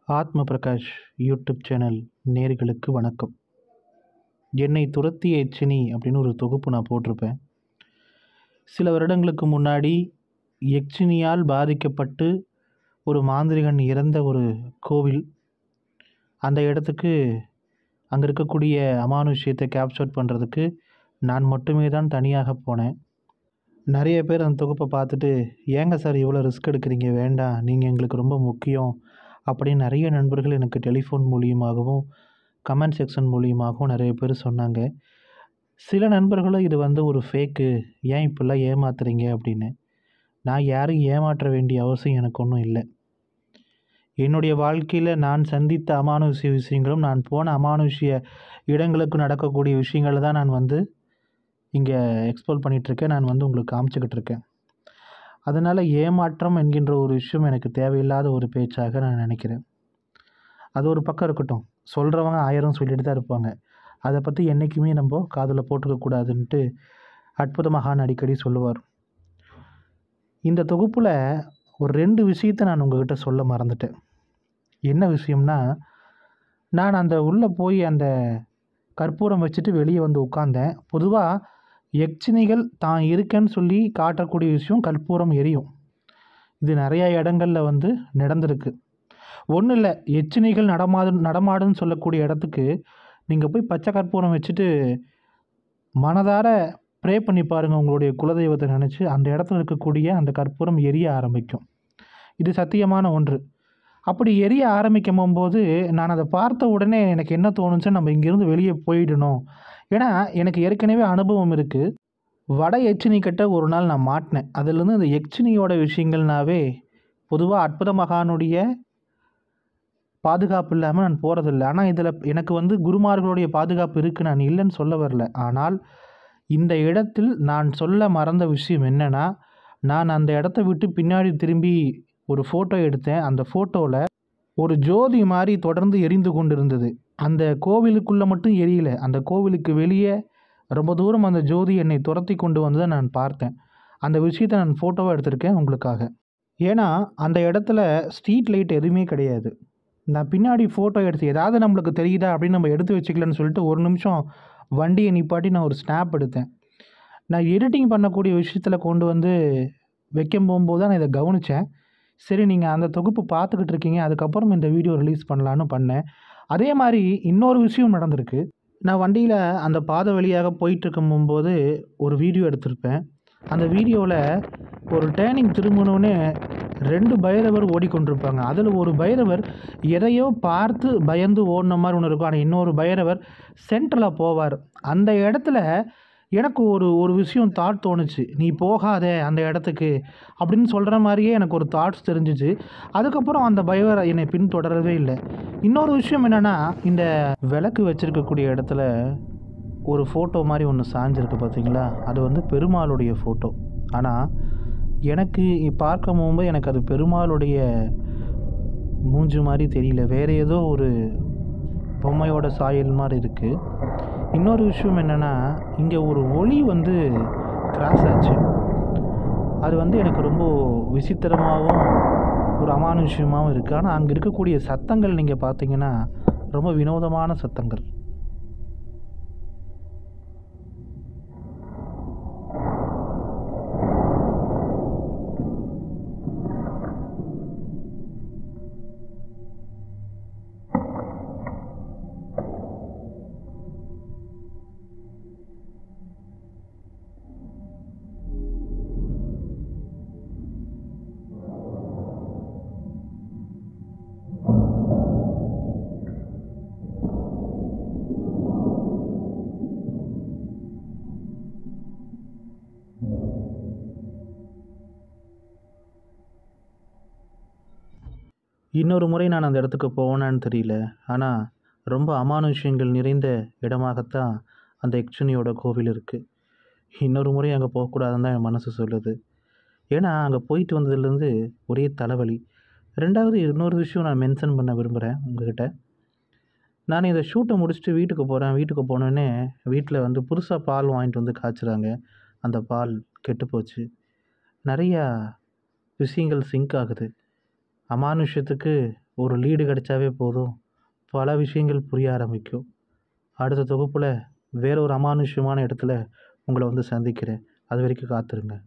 ஆத்ம Prakash YouTube channel நேர்களுக்கு வணக்கம் என்னை துரத்திய எச்சினி அப்படின்னு ஒரு தொகுப்பு நான் போட்டிருப்பேன் சில வருடங்களுக்கு முன்னாடி எச்சினியால் பாதிக்கப்பட்டு ஒரு மாந்திரிகன் இறந்த ஒரு கோவில் அந்த இடத்துக்கு அங்கே இருக்கக்கூடிய அமானுஷ்யத்தை கேப்சர் பண்ணுறதுக்கு நான் மட்டுமே தான் தனியாக போனேன் நிறைய பேர் அந்த தொகுப்பை பார்த்துட்டு ஏங்க சார் இவ்வளோ ரிஸ்க் எடுக்கிறீங்க வேண்டாம் நீங்கள் எங்களுக்கு ரொம்ப முக்கியம் அப்படின்னு நிறைய நண்பர்கள் எனக்கு டெலிஃபோன் மூலியமாகவும் கமெண்ட் செக்ஷன் மூலியமாகவும் நிறைய பேர் சொன்னாங்க சில நண்பர்களும் இது வந்து ஒரு ஃபேக்கு ஏன் இப்படிலாம் ஏமாத்துறீங்க அப்படின்னு நான் யாரையும் ஏமாற்ற வேண்டிய அவசியம் எனக்கு ஒன்றும் இல்லை என்னுடைய வாழ்க்கையில் நான் சந்தித்த அமானுஷ்ய விஷயங்களும் நான் போன அமானுஷ்ய இடங்களுக்கு நடக்கக்கூடிய விஷயங்களை தான் நான் வந்து இங்கே எக்ஸ்ப்ளோர் பண்ணிகிட்ருக்கேன் நான் வந்து உங்களுக்கு காமிச்சிக்கிட்டு இருக்கேன் அதனால் ஏமாற்றம் என்கின்ற ஒரு விஷயம் எனக்கு தேவையில்லாத ஒரு பேச்சாக நான் நினைக்கிறேன் அது ஒரு பக்கம் இருக்கட்டும் சொல்கிறவங்க ஆயிரம் சொல்லிட்டு தான் இருப்பாங்க அதை பற்றி என்றைக்குமே நம்ம காதில் போட்டுக்கக்கூடாதுன்ட்டு அற்புத மகான் அடிக்கடி சொல்லுவார் இந்த தொகுப்பில் ஒரு ரெண்டு விஷயத்தை நான் உங்ககிட்ட சொல்ல மறந்துட்டேன் என்ன விஷயம்னா நான் அந்த உள்ளே போய் அந்த கற்பூரம் வச்சுட்டு வெளியே வந்து உட்காந்தேன் பொதுவாக எச்சினிகள் தான் இருக்கேன்னு சொல்லி காட்டக்கூடிய விஷயம் கற்பூரம் எரியும் இது நிறையா இடங்களில் வந்து நடந்திருக்கு ஒன்றும் இல்லை எச்சினிகள் நடமாடு நடமாடுன்னு சொல்லக்கூடிய இடத்துக்கு நீங்கள் போய் பச்சை கற்பூரம் வச்சுட்டு மனதார ப்ரே பண்ணி பாருங்கள் உங்களுடைய குலதெய்வத்தை நினச்சி அந்த இடத்துல இருக்கக்கூடிய அந்த கற்பூரம் எரிய ஆரம்பிக்கும் இது சத்தியமான ஒன்று அப்படி எரிய ஆரம்பிக்கும் போது நான் அதை பார்த்த உடனே எனக்கு என்ன தோணுச்சு நம்ம இங்கேருந்து வெளியே போயிடணும் ஏன்னா எனக்கு ஏற்கனவே அனுபவம் இருக்குது வட எச்சினி கிட்ட ஒரு நாள் நான் மாட்டினேன் அதுலேருந்து இந்த எச்சினியோட விஷயங்கள்னாவே பொதுவாக அற்புத மகானுடைய பாதுகாப்பு இல்லாமல் நான் போகிறதில்ல ஆனால் இதில் எனக்கு வந்து குருமார்களுடைய பாதுகாப்பு இருக்குது நான் இல்லைன்னு சொல்ல வரல ஆனால் இந்த இடத்தில் நான் சொல்ல மறந்த விஷயம் என்னென்னா நான் அந்த இடத்த விட்டு பின்னாடி திரும்பி ஒரு ஃபோட்டோ எடுத்தேன் அந்த ஃபோட்டோவில் ஒரு ஜோதி மாதிரி தொடர்ந்து எரிந்து கொண்டு இருந்தது அந்த கோவிலுக்குள்ளே மட்டும் எரியல அந்த கோவிலுக்கு வெளியே ரொம்ப தூரம் அந்த ஜோதி என்னை துரத்தி கொண்டு வந்ததை நான் பார்த்தேன் அந்த விஷயத்தை நான் ஃபோட்டோவாக எடுத்திருக்கேன் உங்களுக்காக ஏன்னா அந்த இடத்துல ஸ்ட்ரீட் லைட் எதுவுமே கிடையாது நான் பின்னாடி ஃபோட்டோ எடுத்து ஏதாவது நம்மளுக்கு தெரியுதா அப்படின்னு நம்ம எடுத்து வச்சுக்கலன்னு சொல்லிட்டு ஒரு நிமிஷம் வண்டியை நிப்பாட்டி நான் ஒரு ஸ்னாப் எடுத்தேன் நான் எடிட்டிங் பண்ணக்கூடிய விஷயத்தில் கொண்டு வந்து வைக்கும் போகும்போது தான் நான் இதை கவனித்தேன் சரி நீங்கள் அந்த தொகுப்பு பார்த்துக்கிட்டு இருக்கீங்க அதுக்கப்புறம் இந்த வீடியோ ரிலீஸ் பண்ணலான்னு பண்ணேன் அதே மாதிரி இன்னொரு விஷயம் நடந்திருக்கு நான் வண்டியில் அந்த பாதை வழியாக போயிட்டுருக்கும் போது ஒரு வீடியோ எடுத்திருப்பேன் அந்த வீடியோவில் ஒரு டேர்னிங் திரும்பினோடனே ரெண்டு பைரவர் ஓடிக்கொண்டிருப்பாங்க அதில் ஒரு பைரவர் எதையோ பார்த்து பயந்து ஓடின மாதிரி ஒன்று இருக்கும் ஆனால் இன்னொரு பைரவர் சென்டரில் போவார் அந்த இடத்துல எனக்கு ஒரு ஒரு விஷயம் தாட் தோணுச்சு நீ போகாத அந்த இடத்துக்கு அப்படின்னு சொல்கிற மாதிரியே எனக்கு ஒரு தாட்ஸ் தெரிஞ்சிச்சு அதுக்கப்புறம் அந்த பைவர் என்னை பின்தொடரவே இல்லை இன்னொரு விஷயம் என்னென்னா இந்த விளக்கு வச்சுருக்கக்கூடிய இடத்துல ஒரு ஃபோட்டோ மாதிரி ஒன்று சாஞ்சிருக்கு பார்த்தீங்களா அது வந்து பெருமாளுடைய ஃபோட்டோ ஆனால் எனக்கு பார்க்கும் போகும்போது எனக்கு அது பெருமாளுடைய மூஞ்சு மாதிரி தெரியல வேறு ஏதோ ஒரு பொம்மையோட சாயல் மாதிரி இருக்குது இன்னொரு விஷயம் என்னென்னா இங்கே ஒரு ஒளி வந்து கிராஸ் ஆச்சு அது வந்து எனக்கு ரொம்ப விசித்திரமாகவும் ஒரு அமானுஷ்யமாகவும் இருக்குது ஆனால் அங்கே இருக்கக்கூடிய சத்தங்கள் நீங்கள் பார்த்தீங்கன்னா ரொம்ப வினோதமான சத்தங்கள் இன்னொரு முறை நான் அந்த இடத்துக்கு போவேனான்னு தெரியல ஆனால் ரொம்ப அமானுஷ்யங்கள் நிறைந்த இடமாகத்தான் அந்த எக்ஷனியோட கோவில் இருக்குது இன்னொரு முறை அங்கே போகக்கூடாதுன்னு தான் என் மனசு சொல்லுது ஏன்னா அங்கே போயிட்டு வந்ததுலேருந்து ஒரே தலைவலி ரெண்டாவது இன்னொரு விஷயம் நான் மென்ஷன் பண்ண விரும்புகிறேன் உங்ககிட்ட நான் இதை ஷூட்டை முடிச்சுட்டு வீட்டுக்கு போகிறேன் வீட்டுக்கு போனோடனே வீட்டில் வந்து புதுசாக பால் வாங்கிட்டு வந்து காய்ச்சுறாங்க அந்த பால் கெட்டு போச்சு நிறையா விஷயங்கள் சிங்க் ஆகுது அமானுஷ்யத்துக்கு ஒரு லீடு கிடைச்சாவே போதும் பல விஷயங்கள் புரிய ஆரம்பிக்கும் அடுத்த தொகுப்பில் வேற ஒரு அமானுஷ்யமான இடத்துல உங்களை வந்து சந்திக்கிறேன் அது வரைக்கும் காத்திருங்க